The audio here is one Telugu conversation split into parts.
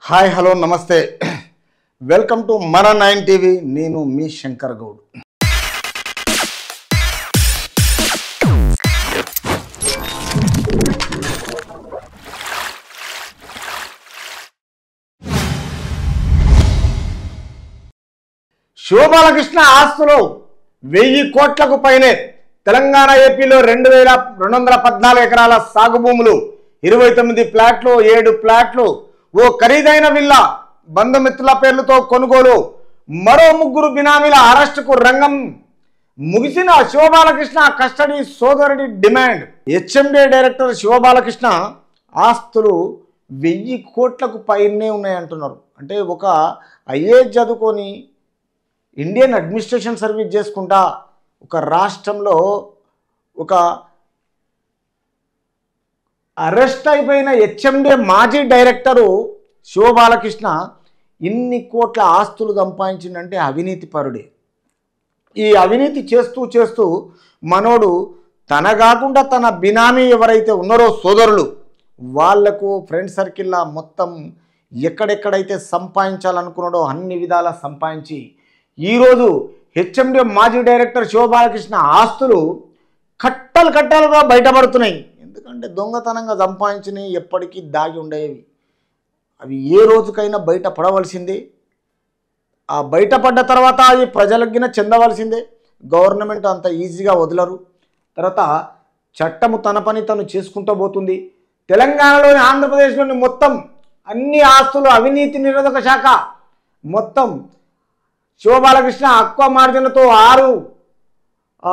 Hi hello namaste welcome to మన నైన్ టీవీ నేను మీ శంకర్ గౌడ్ శివబాలకృష్ణ ఆస్తులు వెయ్యి కోట్లకు పైనే తెలంగాణ ఏపీలో రెండు వేల రెండు వందల పద్నాలుగు ఎకరాల సాగు భూములు ఇరవై తొమ్మిది ప్లాట్లు ఏడు ప్లాట్లు ఓ ఖరీదైన విల్లా బంధుమిత్రుల పేర్లతో కొనుగోలు మరో ముగ్గురు బినామీల అరెస్టుకు రంగం ముగిసిన శివబాలకృష్ణ కస్టడీ సోదరుడి డిమాండ్ హెచ్ఎండి డైరెక్టర్ శివబాలకృష్ణ ఆస్తులు వెయ్యి కోట్లకు పైనే ఉన్నాయంటున్నారు అంటే ఒక ఐఏఎస్ చదువుకొని ఇండియన్ అడ్మినిస్ట్రేషన్ సర్వీస్ చేసుకుంటా ఒక రాష్ట్రంలో ఒక అరెస్ట్ అయిపోయిన హెచ్ఎండే మాజీ డైరెక్టరు శివబాలకృష్ణ ఇన్ని కోట్ల ఆస్తులు సంపాదించిందంటే అవినీతి పరుడే ఈ అవినీతి చేస్తూ చేస్తూ మనోడు తన కాకుండా తన బినామీ ఎవరైతే ఉన్నారో సోదరులు వాళ్లకు ఫ్రెండ్ సర్కిల్లా మొత్తం ఎక్కడెక్కడైతే సంపాదించాలనుకున్నాడో అన్ని విధాలా సంపాదించి ఈరోజు హెచ్ఎండి మాజీ డైరెక్టర్ శివబాలకృష్ణ ఆస్తులు కట్టలు కట్టలుగా బయటపడుతున్నాయి ఎందుకంటే దొంగతనంగా సంపాదించినవి ఎప్పటికీ దాగి ఉండేవి అవి ఏ రోజుకైనా బయట పడవలసిందే ఆ బయటపడ్డ తర్వాత అవి ప్రజలకిన చెందవలసిందే గవర్నమెంట్ అంత ఈజీగా వదలరు తర్వాత చట్టము తన పని తను చేసుకుంటూ పోతుంది తెలంగాణలోని ఆంధ్రప్రదేశ్లోని మొత్తం అన్ని ఆస్తులు అవినీతి నిరోధక శాఖ మొత్తం శివబాలకృష్ణ అక్వ మార్జిన్లతో ఆరు ఆ,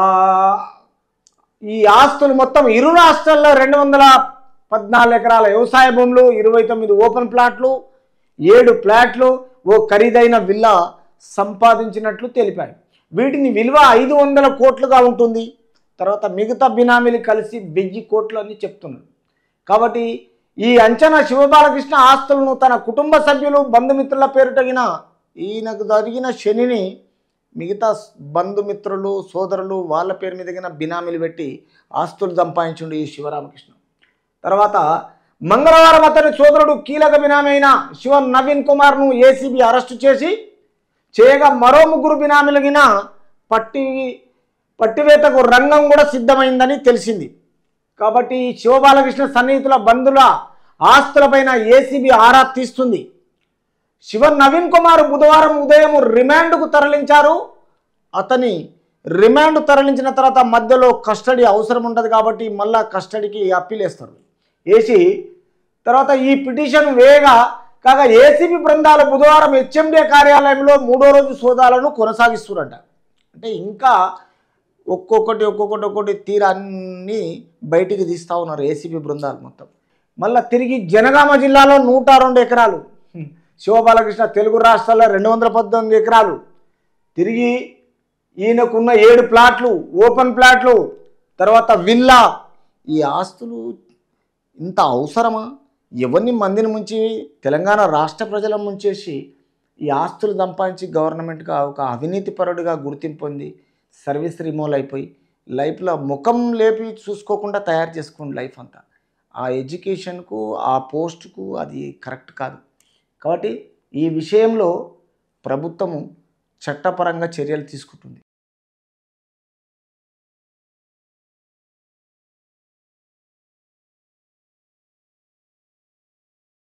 ఈ ఆస్తులు మొత్తం ఇరు రాష్ట్రాల్లో రెండు వందల పద్నాలుగు ఎకరాల వ్యవసాయ భూములు ఇరవై తొమ్మిది ఓపెన్ ప్లాట్లు ఏడు ప్లాట్లు ఓ ఖరీదైన విల్లా సంపాదించినట్లు తెలిపాయి వీటిని విలువ ఐదు వందల కోట్లుగా ఉంటుంది తర్వాత మిగతా బినామీలు కలిసి వెయ్యి కోట్లు అని చెప్తున్నారు కాబట్టి ఈ అంచనా శివబాలకృష్ణ ఆస్తులను తన కుటుంబ సభ్యులు బంధుమిత్రుల పేరుటగిన ఈయనకు జరిగిన శనిని మిగతా స్- బంధుమిత్రులు సోదరులు వాళ్ళ పేరు మీద గిన బినామీలు పెట్టి ఆస్తులు సంపాదించుండు ఈ శివరామకృష్ణ తర్వాత మంగళవారం అతని సోదరుడు కీలక బినామీ అయిన శివ నవీన్ కుమార్ను ఏసీబీ అరెస్టు చేసి చేయగా మరో ముగ్గురు బినామీలగిన పట్టి పట్టివేతకు రంగం కూడా సిద్ధమైందని తెలిసింది కాబట్టి ఈ శివబాలకృష్ణ సన్నిహితుల బంధుల ఆస్తులపైన ఏసీబీ ఆరా తీస్తుంది శివ నవీన్ కుమార్ బుధవారం ఉదయం రిమాండ్కు తరలించారు అతని రిమాండ్ తరలించిన తర్వాత మధ్యలో కస్టడీ అవసరం ఉంటుంది కాబట్టి మళ్ళా కస్టడీకి అప్పీల్ వేస్తారు వేసి తర్వాత ఈ పిటిషన్ వేగా కాగా ఏసీబీ బృందాలు బుధవారం హెచ్ఎండే కార్యాలయంలో మూడో రోజు సోదాలను కొనసాగిస్తున్నారట అంటే ఇంకా ఒక్కొక్కటి ఒక్కొక్కటి ఒక్కొక్కటి తీరాన్ని బయటికి తీస్తూ ఉన్నారు ఏసీబీ బృందాలు మొత్తం మళ్ళీ తిరిగి జనగామ జిల్లాలో నూట రెండు ఎకరాలు హ్మ్. శివబాలకృష్ణ తెలుగు రాష్ట్రాల్లో రెండు వందల పద్దెనిమిది ఎకరాలు తిరిగి ఈయనకున్న ఏడు ప్లాట్లు ఓపెన్ ప్లాట్లు తర్వాత విల్లా ఈ ఆస్తులు ఇంత అవసరమా ఎవరిని మందిని ముంచి తెలంగాణ రాష్ట్ర ప్రజల ముంచేసి ఈ ఆస్తులు సంపాదించి గవర్నమెంట్గా ఒక అవినీతి పరుడుగా గుర్తింపు పొంది సర్వీస్ రిమూవ్ అయిపోయి లైఫ్లో ముఖం లేపి చూసుకోకుండా తయారు చేసుకోండి లైఫ్ అంతా ఆ ఎడ్యుకేషన్కు ఆ పోస్ట్కు అది కరెక్ట్ కాదు కాబట్టి ఈ విషయంలో ప్రభుత్వము చట్టపరంగా చర్యలు తీసుకుంటుంది